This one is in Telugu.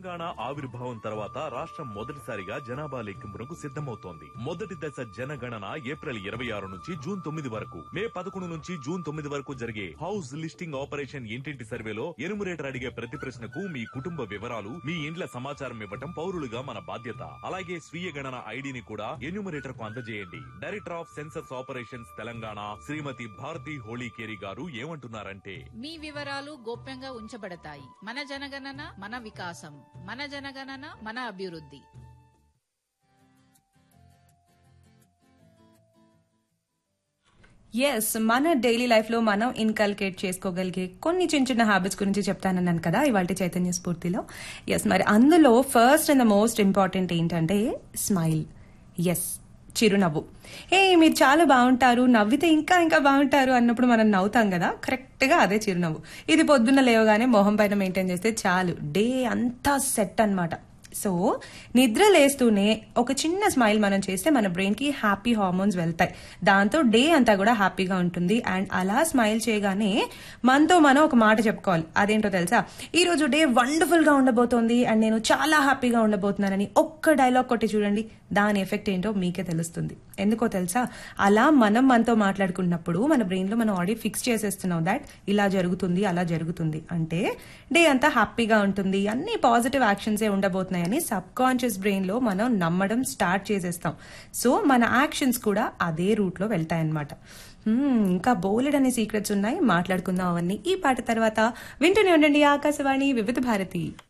తెలంగాణ ఆవిర్భావం తర్వాత రాష్ట్రం మొదటిసారిగా జనాభా లెక్కింపునకు సిద్ధమవుతోంది మొదటి దశ జనగణన ఏప్రిల్ ఇరవై ఆరు నుంచి జూన్ తొమ్మిది వరకు మే పదకొండు నుంచి జూన్ తొమ్మిది వరకు జరిగే హౌస్ లిస్టింగ్ ఆపరేషన్ ఇంటింటి సర్వేలో ఎనుమరేటర్ అడిగే ప్రతి ప్రశ్నకు మీ కుటుంబ వివరాలు మీ ఇండ్ల సమాచారం ఇవ్వటం పౌరులుగా మన బాధ్యత అలాగే స్వీయ గణన ఐడిని కూడా ఎన్యూమరేటర్ కు అందజేయండి director of census operations Telangana Shrimati Bharati Holikeri garu ఏమంటున్నారంటే మీ వివరాలు గోప్యంగా ఉంచబడతాయి మన జనగణన మన వికాసం మన జనగణన మన అభివృద్ధి ఎస్ మన డైలీ లైఫ్ లో మనం ఇన్కల్కేట్ చేసుకోగలిగే కొన్ని చిన్న చిన్న హ్యాబిట్స్ గురించి చెప్తానన్నాను కదా ఇవాళ చైతన్య స్ఫూర్తిలో ఎస్ మరి అందులో first and the most important ఏంటంటే స్మైల్ ఎస్ చిరునవ్వు ఏ మీరు చాలా బాగుంటారు నవ్వితే ఇంకా ఇంకా బాగుంటారు అన్నప్పుడు మనం నవ్వుతాం కదా కరెక్ట్ గా అదే చిరునవ్వు ఇది పొద్దున్న లేవగానే మొహం పైన మెయింటైన్ చేస్తే చాలు డే అంతా సెట్ అన్నమాట సో నిద్ర లేస్తూనే ఒక చిన్న స్మైల్ మనం చేస్తే మన బ్రెయిన్ కి హ్యాపీ హార్మోన్స్ వెళ్తాయి దాంతో డే అంతా కూడా హ్యాపీగా ఉంటుంది అండ్ అలా స్మైల్ చేయగానే మనతో మనం ఒక మాట చెప్పుకోవాలి అదేంటో తెలుసా ఈ రోజు డే వండర్ఫుల్ గా ఉండబోతోంది అండ్ నేను చాలా హ్యాపీగా ఉండబోతున్నానని ఒక్క డైలాగ్ కొట్టి చూడండి దాని ఎఫెక్ట్ ఏంటో మీకే తెలుస్తుంది ఎందుకో తెలుసా అలా మనం మనతో మాట్లాడుకున్నప్పుడు మన బ్రెయిన్ లో మనం ఆల్రెడీ ఫిక్స్ చేసేస్తున్నాం దాట్ ఇలా జరుగుతుంది అలా జరుగుతుంది అంటే డే అంతా హ్యాపీగా ఉంటుంది అన్ని పాజిటివ్ యాక్షన్సే ఉండబోతున్నాయని సబ్ కాన్షియస్ బ్రెయిన్ లో మనం నమ్మడం స్టార్ట్ చేసేస్తాం సో మన యాక్షన్స్ కూడా అదే రూట్ లో వెళ్తాయన్నమాట హ్మ్, ఇంకా బోలెడ్ అనే సీక్రెట్స్ ఉన్నాయి మాట్లాడుకుందాం అవన్నీ ఈ పాట తర్వాత వింటూనే ఉండండి ఆకాశవాణి వివిధ భారతి